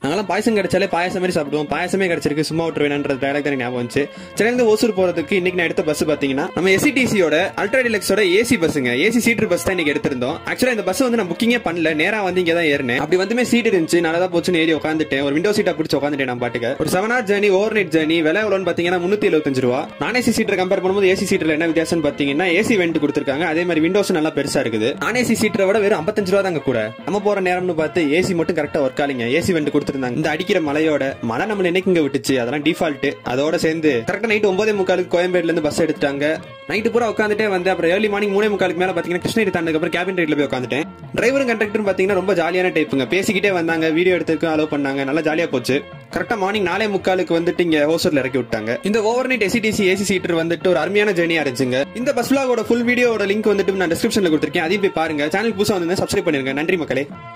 நாங்களாம் பாயசம் கிடைச்சாலே பாயசம் மாதிரி சாப்பிடுவோம் பாயசமே கிடைச்சிருக்கு சும்மா விட்டு வேணுன்ற டேரக்ட் தான் எனக்கு ஞாபகம் வந்துச்சு சென்னையிலிருந்து ஓசூர் போறதுக்கு இன்னைக்கு நான் எடுத்த பஸ் பாத்தீங்கன்னா நம்ம எஸ்சிடிசியோட அல்ட்ரா டிலக்ஸோட ஏசி பஸ்ஸுங்க ஏசி சீட்டர் பஸ் தான் இன்னைக்கு எடுத்திருந்தோம் ஆக்சுவலா இந்த பஸ் வந்து நான் புக்கிங்கே பண்ணல நேரா வந்து இங்க தான் ஏறினேன் அப்படி வந்துமே சீட் இருந்துச்சு நல்லா தான் போச்சுன்னு ஏறி உட்காந்துட்டேன் ஒரு விண்டோ சீட்டா பிடிச்சி உட்காந்துட்டேன் நான் பாட்டுக்கு ஒரு seven hour journey over night journey விலை எவ்வளோன்னு பாத்தீங்கன்னா முன்னூத்தி எழுபத்தஞ்சு ரூபா நான் ஏசி சீட்டர் கம்பேர் பண்ணும்போது ஏசி சீட்டர்ல என்ன வித்தியாசம்னு பாத்தீங்கன்னா ஏசி வெண்ட் கொடுத்துருக்காங்க அதே மாதிரி விண்டோஸ் நல்லா பெருசா இருக்குது நான் ஏசி சீட்டரை விட வெறும் 55 ரூபா தாங்க கூட நம்ம போற நேரம்னு பார்த்து ஏசி மட்டும் கரெக்டா ஒர்க் ஆலிங்க ஏசி வெண்ட் கொடுத்துருந்தாங்க இந்த அடிக்கிற மலையோட மழை நம்மள என்னைக்கு இங்க விட்டுச்சு அதெல்லாம் டிஃபால்ட் அதோட சேர்ந்து கரெக்டா நைட் ஒன்பதே முக்காலுக்கு கோயம்பேடுல இருந்து பஸ் எடுத்துட்டாங்க நைட்டு பூரா உட்காந்துட்டே வந்து அப்புறம் ஏர்லி மார்னிங் மூணே முக்காலுக்கு மேல பாத்தீங்கன்னா கிருஷ்ணகிரி தாண்டதுக்கு அப்புறம் கேபின் ரைட்ல போய் உட்காந்துட்டேன் டிரைவரும் கண்டக்டரும் பாத்தீங்கன்னா ரொம்ப ஜாலியான டைப்புங்க பேசிக்கிட்டே வந்தாங்க வீடியோ எடுத்துக்கு அலோவ் பண்ணாங்க நல்லா ஜாலியா போச்சு கரெக்டா மார்னிங் நாலே முக்காலுக்கு வந்துட்டு இங்க ஹோசூர்ல இறக்கி விட்டாங்க இந்த over night SETC AC seater வந்துட்டு ஒரு அருமையான ஜெர்னியா இருந்துச்சுங்க இந்த பஸ் vlog ஓட ஃபுல் வீடியோட லிங்க் வந்துட்டு நான் டிஸ்கிரிப்ஷன்ல கொடுத்துருக்கேன் அதையும் போய் பாருங்க சேனல் புதுசா வந்து சப்ஸ்கிரைப் பண்ணிருங்க நன்றி மக்களே